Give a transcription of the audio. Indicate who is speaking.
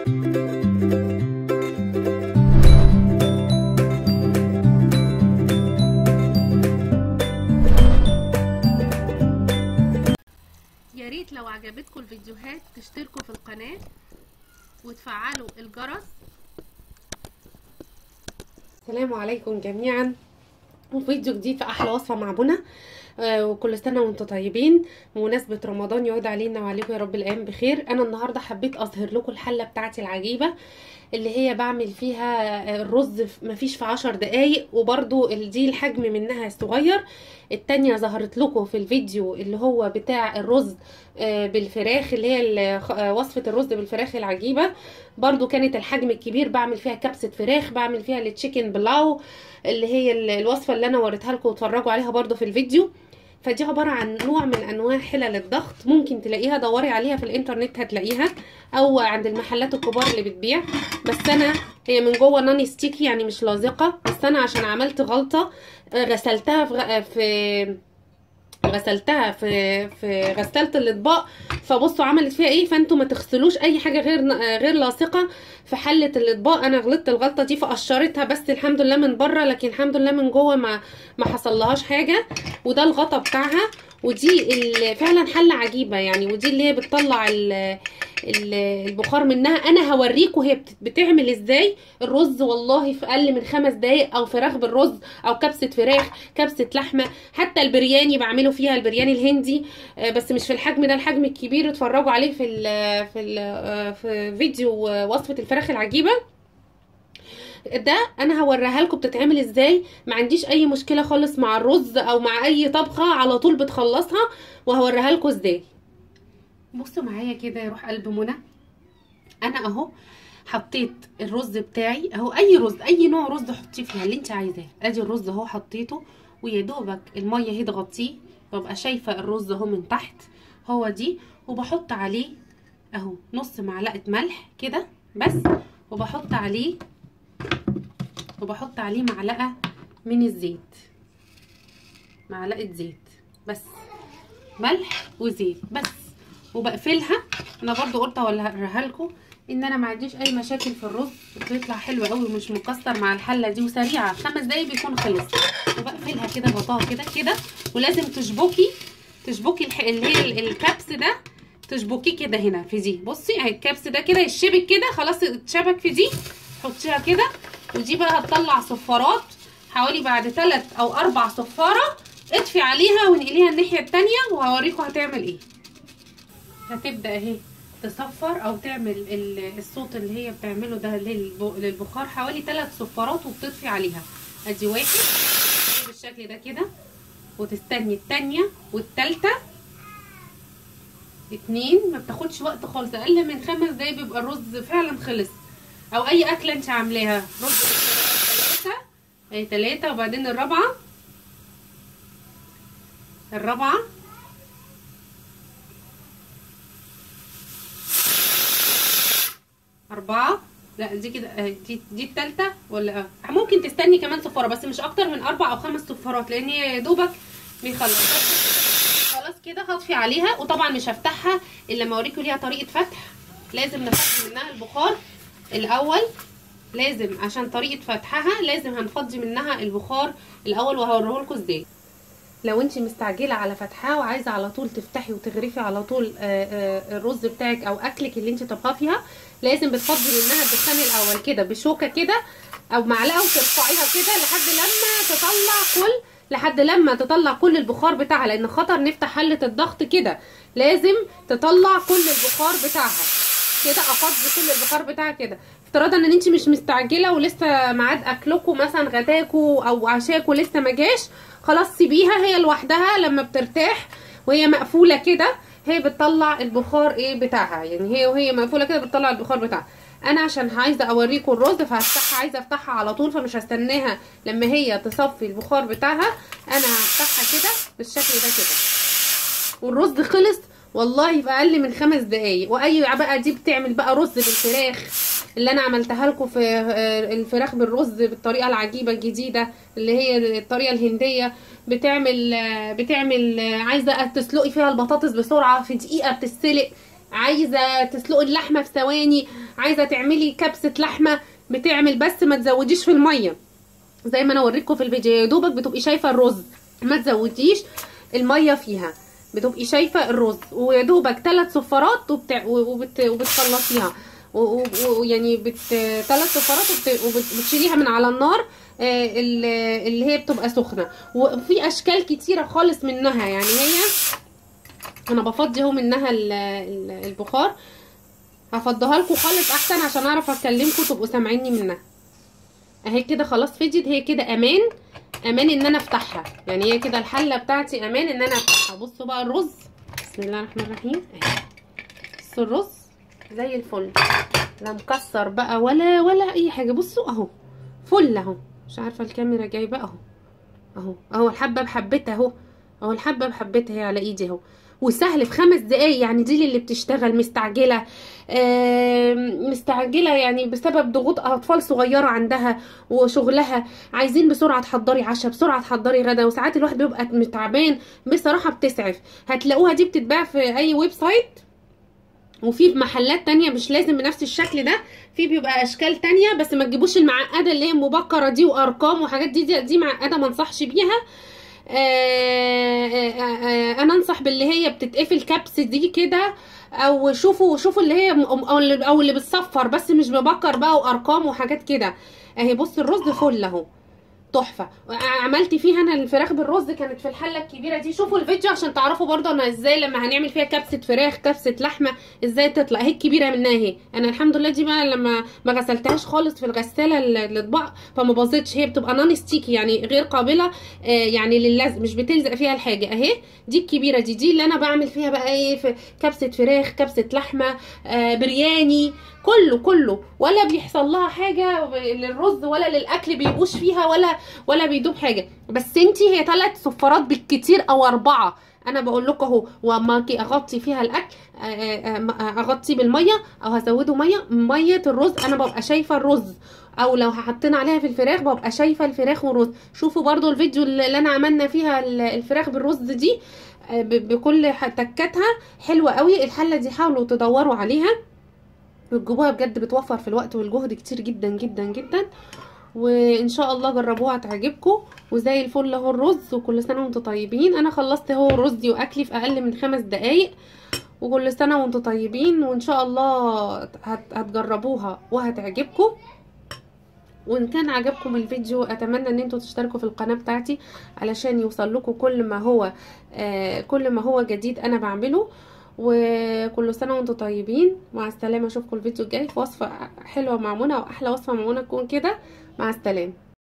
Speaker 1: يا ريت لو عجبتكم الفيديوهات تشتركوا في القناة وتفعلوا الجرس
Speaker 2: السلام عليكم جميعا وفيديو جديد في احلى وصفه مع بنا آه وكل سنه وانتم طيبين بمناسبه رمضان يعود علينا وعليكم يا رب الايام بخير انا النهارده حبيت اظهر لكم الحله بتاعتي العجيبه اللي هي بعمل فيها الرز مفيش في عشر دقايق وبرده دي الحجم منها صغير التانية ظهرت لكم في الفيديو اللي هو بتاع الرز بالفراخ اللي هي وصفة الرز بالفراخ العجيبة برضو كانت الحجم الكبير بعمل فيها كبسة فراخ بعمل فيها التشيكن بلاو اللي هي الوصفة اللي انا وريتها لكم واتفرجوا عليها برضو في الفيديو فدي عبارة عن نوع من انواع حلل الضغط ممكن تلاقيها دوري عليها في الانترنت هتلاقيها او عند المحلات الكبار اللي بتبيع بس انا هي من جوه ناني ستيكي يعني مش لازقة بس انا عشان عملت غلطة غسلتها في, في غسلتها في في غسالة الاطباق فبصوا عملت فيها ايه فانتوا ما تغسلوش اي حاجه غير غير لاصقه في حله الاطباق انا غلطت الغلطه دي فقشرتها بس الحمد لله من بره لكن الحمد لله من جوه ما ما حصلهاش حاجه وده الغطا بتاعها ودي فعلا حله عجيبه يعني ودي اللي هي بتطلع البخار منها انا هوريكم هي بتعمل ازاي الرز والله في اقل من خمس دقايق او فراخ بالرز او كبسه فراخ كبسه لحمه حتى البرياني بعمله فيها البرياني الهندي بس مش في الحجم ده الحجم الكبير اتفرجوا عليه في ال في ال في فيديو وصفه الفراخ العجيبه ده انا هوريها لكم بتتعمل ازاي ما عنديش اي مشكله خالص مع الرز او مع اي طبخه على طول بتخلصها وهوريها لكم ازاي بصوا معايا كده يا روح قلب منى انا اهو حطيت الرز بتاعي اهو اي رز اي نوع رز حطيه فيها اللي انت عايزاه ادي الرز اهو حطيته ويا دوبك الميه اهي تغطيه ببقى شايفه الرز اهو من تحت هو دي وبحط عليه اهو نص معلقه ملح كده بس وبحط عليه وبحط عليه معلقه من الزيت معلقه زيت بس ملح وزيت بس وبقفلها انا برضو قلت اوريها لكم ان انا ما عنديش اي مشاكل في الرز بيطلع حلو قوي ومش مكسر مع الحله دي وسريعه خمس دقايق بيكون خلص وبقفلها كده غطاها كده كده ولازم تشبكي تشبكي اللي هي الكبس ده تشبكيه كده هنا في دي بصي اهي الكبس ده كده يشبك كده خلاص اتشبك في دي حطيها كده ودي بقى هتطلع صفارات حوالي بعد ثلاث او اربع صفاره اطفي عليها وانقليها الناحيه التانية وهوريكم هتعمل ايه هتبدا اهي تصفر او تعمل الصوت اللي هي بتعمله ده للبخار حوالي ثلاث صفارات وبتطفي عليها ادي واحد بالشكل ده كده وتستني التانية والتالتة اتنين ما بتاخدش وقت خالص اقل من خمس دقايق بيبقى الرز فعلا خلص او اي اكله انت عاملاها رز ثلاثة اهي ثلاثة وبعدين الرابعة الرابعة أربعة لا دي كده دي دي التالتة ولا اه ممكن تستني كمان صفارة بس مش أكتر من أربع أو خمس صفارات لأن هي يا دوبك بيخلص خلاص كده هطفي عليها وطبعا مش هفتحها إلا لما أوريكم ليها طريقة فتح لازم نفضي منها البخار الأول لازم عشان طريقة فتحها لازم هنفضي منها البخار الأول وهوريه لكم ازاي لو انت مستعجله على فتحها وعايزه على طول تفتحي وتغرفي على طول الرز بتاعك او اكلك اللي انت طبخاه فيها لازم بتفضي منها الدخان الاول كده بشوكه كده او معلقه وترفعيها كده لحد لما تطلع كل لحد لما تطلع كل البخار بتاعها لان خطر نفتح حله الضغط كده لازم تطلع كل البخار بتاعها كده افضي كل البخار بتاعها كده افتراضا ان انت مش مستعجله ولسه ميعاد اكلكم مثلا غداكوا او عشاكوا لسه ما جاش خلاص سيبيها هي لوحدها لما بترتاح وهي مقفوله كده هي بتطلع البخار ايه بتاعها يعني هي وهي مقفوله كده بتطلع البخار بتاعها انا عشان عايزه اوريكم الرز فهفتحها عايزه افتحها على طول فمش هستناها لما هي تصفي البخار بتاعها انا هفتحها كده بالشكل ده كده والرز خلص والله في اقل من خمس دقايق واي بقى دي بتعمل بقى رز بالفراخ اللي انا عملتها لكم في الفراخ بالرز بالطريقه العجيبه الجديده اللي هي الطريقه الهنديه بتعمل بتعمل عايزه تسلقي فيها البطاطس بسرعه في دقيقه بتتسلق عايزه تسلقي اللحمه في ثواني عايزه تعملي كبسه لحمه بتعمل بس ما تزوديش في الميه زي ما انا اوريكم في الفيديو يا دوبك بتبقي شايفه الرز ما تزوديش الميه فيها بتبقي شايفه الرز ويا دوبك ثلاث صفارات وبتع... وبت... وبتخلصيها ويعني بت ثلاث صفارات وبت... وبتشيليها من على النار آه اللي هي بتبقى سخنه وفي اشكال كتيره خالص منها يعني هي انا بفضي اهو منها البخار هفضيها لكم خالص احسن عشان اعرف اكلمكم تبقوا سامعيني منها اهي كده خلاص فضيت هي كده امان امان ان انا افتحها يعني هي كده الحله بتاعتي امان ان انا افتحها بصوا بقى الرز بسم الله الرحمن الرحيم اهي بصوا الرز زي الفل لا مكسر بقى ولا ولا اي حاجه بصوا اهو فل اهو مش عارفه الكاميرا جايبه اهو اهو اهو الحبه بحبتها اهو اهو الحبه بحبتها هي على ايدي اهو وسهل في خمس دقايق يعني دي اللي بتشتغل مستعجله آه مستعجله يعني بسبب ضغوط اطفال صغيره عندها وشغلها عايزين بسرعه تحضري عشاء بسرعه تحضري غدا وساعات الواحد بيبقى متعبان بصراحه بتسعف هتلاقوها دي بتتباع في اي ويب سايت وفي محلات تانية مش لازم بنفس الشكل ده في بيبقى اشكال تانية بس ما تجيبوش المعقده اللي هي مبكره دي وارقام وحاجات دي دي, دي معقده ما انصحش بيها آآ آآ انا انصح باللي هي بتتقفل كبس دي كده او شوفوا شوفوا اللي هي او اللي, أو اللي بتصفر بس مش ببكر بقى وارقام وحاجات كده اهي بص الرز فل اهو تحفه عملت فيها انا الفراخ بالرز كانت في الحله الكبيره دي شوفوا الفيديو عشان تعرفوا برضه انا ازاي لما هنعمل فيها كبسه فراخ كبسه لحمه ازاي تطلع اهي الكبيره منها اهي انا الحمد لله دي بقى لما ما غسلتهاش خالص في الغساله الاطباق فما باظتش هي بتبقى نون ستيكي يعني غير قابله آه يعني للزق مش بتلزق فيها الحاجه اهي دي الكبيره دي دي اللي انا بعمل فيها بقى ايه في كبسه فراخ كبسه لحمه آه برياني كله كله ولا بيحصل لها حاجه للرز ولا للاكل بيبوش فيها ولا ولا بيدوب حاجه بس انتي هي ثلاث صفارات بالكتير او اربعه انا بقول لكم اهو واما اجي اغطي فيها الاكل اغطي بالميه او هزوده ميه ميه الرز انا ببقى شايفه الرز او لو حطينا عليها في الفراخ ببقى شايفه الفراخ والرز شوفوا برضو الفيديو اللي انا عملنا فيها الفراخ بالرز دي بكل تكاتها حلوه قوي الحله دي حاولوا تدوروا عليها بتجيبوها بجد بتوفر في الوقت والجهد كتير جدا جدا جدا وان شاء الله جربوها تعجبكم وزي الفل اهو الرز وكل سنه وانتم طيبين انا خلصت اهو رزي واكلي في اقل من خمس دقايق وكل سنه وانتم طيبين وان شاء الله هتجربوها وهتعجبكم وان كان عجبكم الفيديو اتمنى ان انتوا تشتركوا في القناه بتاعتي علشان يوصل لكم كل ما هو آه كل ما هو جديد انا بعمله وكل سنه وانتم طيبين مع السلامه اشوفكم الفيديو الجاي في وصفه حلوه مع منى واحلى وصفه مع منى تكون كده مع السلامه